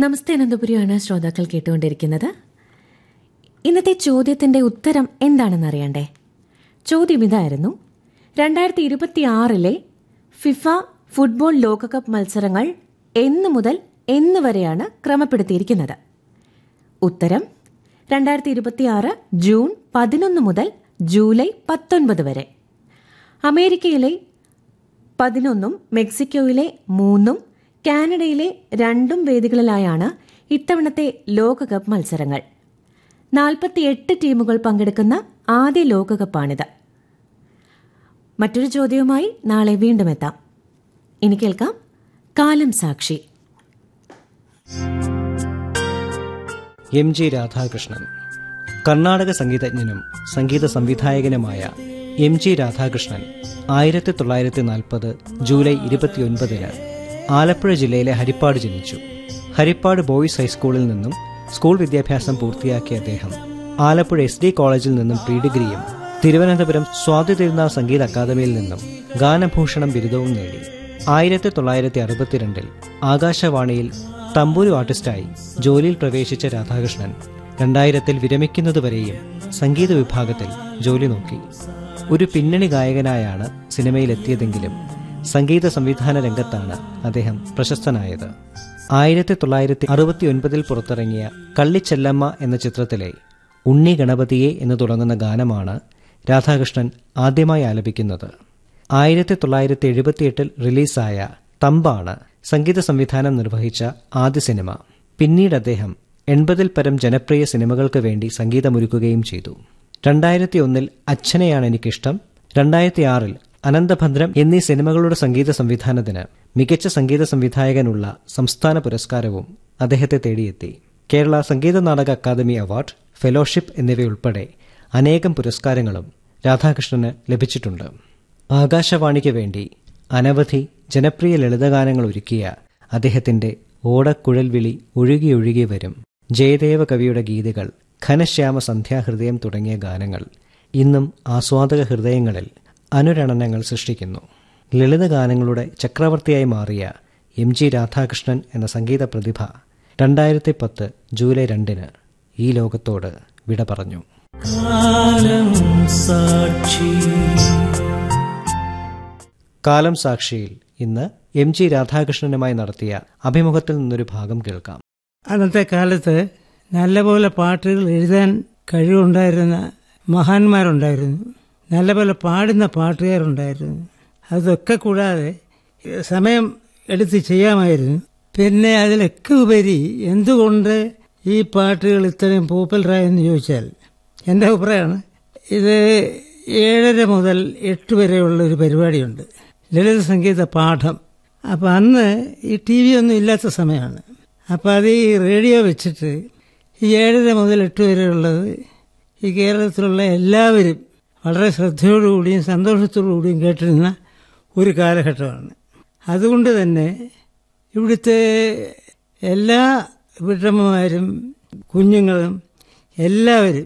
നമസ്തേ അനന്തപുരിയാണ് ശ്രോതാക്കൾ കേട്ടുകൊണ്ടിരിക്കുന്നത് ഇന്നത്തെ ചോദ്യത്തിന്റെ ഉത്തരം എന്താണെന്ന് അറിയണ്ടേ ചോദ്യം ഇതായിരുന്നു രണ്ടായിരത്തി ഇരുപത്തിയാറിലെ ഫിഫ ഫുട്ബോൾ ലോകകപ്പ് മത്സരങ്ങൾ എന്ന് മുതൽ എന്ന് വരെയാണ് ക്രമപ്പെടുത്തിയിരിക്കുന്നത് ഉത്തരം രണ്ടായിരത്തി ഇരുപത്തിയാറ് ജൂൺ പതിനൊന്ന് മുതൽ ജൂലൈ പത്തൊൻപത് വരെ അമേരിക്കയിലെ പതിനൊന്നും മെക്സിക്കോയിലെ മൂന്നും കാനഡയിലെ രണ്ടും വേദികളിലായാണ് ഇത്തവണത്തെ ലോകകപ്പ് മത്സരങ്ങൾ നാൽപ്പത്തിയെട്ട് ടീമുകൾ പങ്കെടുക്കുന്ന ആദ്യ ലോകകപ്പാണിത് മറ്റൊരു ചോദ്യവുമായി നാളെ വീണ്ടും എത്താം ഇനി കേൾക്കാം കാലം സാക്ഷി എം ജി രാധാകൃഷ്ണൻ കർണാടക സംഗീതജ്ഞനും സംഗീത സംവിധായകനുമായ എം ജി രാധാകൃഷ്ണൻ ആയിരത്തി തൊള്ളായിരത്തി നാൽപ്പത് ജൂലൈ ഇരുപത്തിയൊൻപതിന് ആലപ്പുഴ ജില്ലയിലെ ഹരിപ്പാട് ജനിച്ചു ഹരിപ്പാട് ബോയ്സ് ഹൈസ്കൂളിൽ നിന്നും സ്കൂൾ വിദ്യാഭ്യാസം പൂർത്തിയാക്കിയ അദ്ദേഹം ആലപ്പുഴ എസ് ഡി കോളേജിൽ നിന്നും പ്രീ ഡിഗ്രിയും തിരുവനന്തപുരം സ്വാതി തിരുനാൾ സംഗീത അക്കാദമിയിൽ നിന്നും ഗാനഭൂഷണം ബിരുദവും നേടി ആയിരത്തി തൊള്ളായിരത്തി അറുപത്തിരണ്ടിൽ ആകാശവാണിയിൽ തമ്പൂരു ആർട്ടിസ്റ്റായി ജോലിയിൽ പ്രവേശിച്ച രാധാകൃഷ്ണൻ രണ്ടായിരത്തിൽ വിരമിക്കുന്നതുവരെയും സംഗീത വിഭാഗത്തിൽ ജോലി നോക്കി ഒരു പിന്നണി ഗായകനായാണ് സിനിമയിലെത്തിയതെങ്കിലും സംഗീത സംവിധാന രംഗത്താണ് അദ്ദേഹം പ്രശസ്തനായത് ആയിരത്തി തൊള്ളായിരത്തി അറുപത്തിയൊൻപതിൽ പുറത്തിറങ്ങിയ കള്ളിച്ചെല്ലമ്മ എന്ന ചിത്രത്തിലെ ഉണ്ണി ഗണപതിയെ എന്ന് തുടങ്ങുന്ന ഗാനമാണ് രാധാകൃഷ്ണൻ ആദ്യമായി ആലപിക്കുന്നത് ആയിരത്തി തൊള്ളായിരത്തി എഴുപത്തിയെട്ടിൽ റിലീസായ തമ്പാണ് സംഗീത സംവിധാനം നിർവഹിച്ച ആദ്യ സിനിമ പിന്നീട് അദ്ദേഹം എൺപതിൽ പരം ജനപ്രിയ സിനിമകൾക്ക് വേണ്ടി സംഗീതമൊരുക്കുകയും ചെയ്തു രണ്ടായിരത്തി ഒന്നിൽ അച്ഛനെയാണ് എനിക്കിഷ്ടം രണ്ടായിരത്തി ആറിൽ അനന്തഭദ്രം എന്നീ സിനിമകളുടെ സംഗീത സംവിധാനത്തിന് മികച്ച സംഗീത സംവിധായകനുള്ള സംസ്ഥാന പുരസ്കാരവും അദ്ദേഹത്തെ തേടിയെത്തി കേരള സംഗീത നാടക അക്കാദമി അവാർഡ് ഫെലോഷിപ്പ് എന്നിവയുൾപ്പെടെ അനേകം പുരസ്കാരങ്ങളും രാധാകൃഷ്ണന് ലഭിച്ചിട്ടുണ്ട് ആകാശവാണിക്ക് വേണ്ടി അനവധി ജനപ്രിയ ലളിതഗാനങ്ങൾ ഒരുക്കിയ അദ്ദേഹത്തിന്റെ ഓടക്കുഴൽവിളി ഒഴുകി ഒഴുകി വരും ജയദേവ കവിയുടെ ഗീതികൾ ഘനശ്യാമ സന്ധ്യാഹൃദയം തുടങ്ങിയ ഗാനങ്ങൾ ഇന്നും ആസ്വാദക ഹൃദയങ്ങളിൽ അനുരണനങ്ങൾ സൃഷ്ടിക്കുന്നു ലളിതഗാനങ്ങളുടെ ചക്രവർത്തിയായി മാറിയ എം ജി രാധാകൃഷ്ണൻ എന്ന സംഗീത പ്രതിഭ രണ്ടായിരത്തി പത്ത് ജൂലൈ രണ്ടിന് ഈ ലോകത്തോട് വിട പറഞ്ഞു കാലം സാക്ഷിയിൽ ഇന്ന് എം ജി രാധാകൃഷ്ണനുമായി നടത്തിയ അഭിമുഖത്തിൽ നിന്നൊരു ഭാഗം കേൾക്കാം അന്നത്തെ കാലത്ത് നല്ലപോലെ പാട്ടുകൾ എഴുതാൻ കഴിവുണ്ടായിരുന്ന മഹാന്മാരുണ്ടായിരുന്നു നല്ലപോലെ പാടുന്ന പാട്ടുകാരുണ്ടായിരുന്നു അതൊക്കെ കൂടാതെ സമയം എടുത്ത് ചെയ്യാമായിരുന്നു പിന്നെ അതിലൊക്കെ ഉപരി എന്തുകൊണ്ട് ഈ പാട്ടുകൾ ഇത്രയും പോപ്പുലറായെന്ന് ചോദിച്ചാൽ എൻ്റെ അഭിപ്രായമാണ് ഇത് ഏഴര മുതൽ എട്ട് വരെയുള്ള ഒരു പരിപാടിയുണ്ട് ലളിത സംഗീത പാഠം അപ്പം അന്ന് ഈ ടി വി ഒന്നും ഇല്ലാത്ത സമയമാണ് അപ്പം അത് ഈ റേഡിയോ വെച്ചിട്ട് ഈ ഏഴര മുതൽ എട്ട് വരെയുള്ളത് ഈ കേരളത്തിലുള്ള എല്ലാവരും വളരെ ശ്രദ്ധയോടുകൂടിയും സന്തോഷത്തോടുകൂടിയും കേട്ടിരുന്ന ഒരു കാലഘട്ടമാണ് അതുകൊണ്ട് തന്നെ ഇവിടുത്തെ എല്ലാ വീട്ടമ്മമാരും കുഞ്ഞുങ്ങളും എല്ലാവരും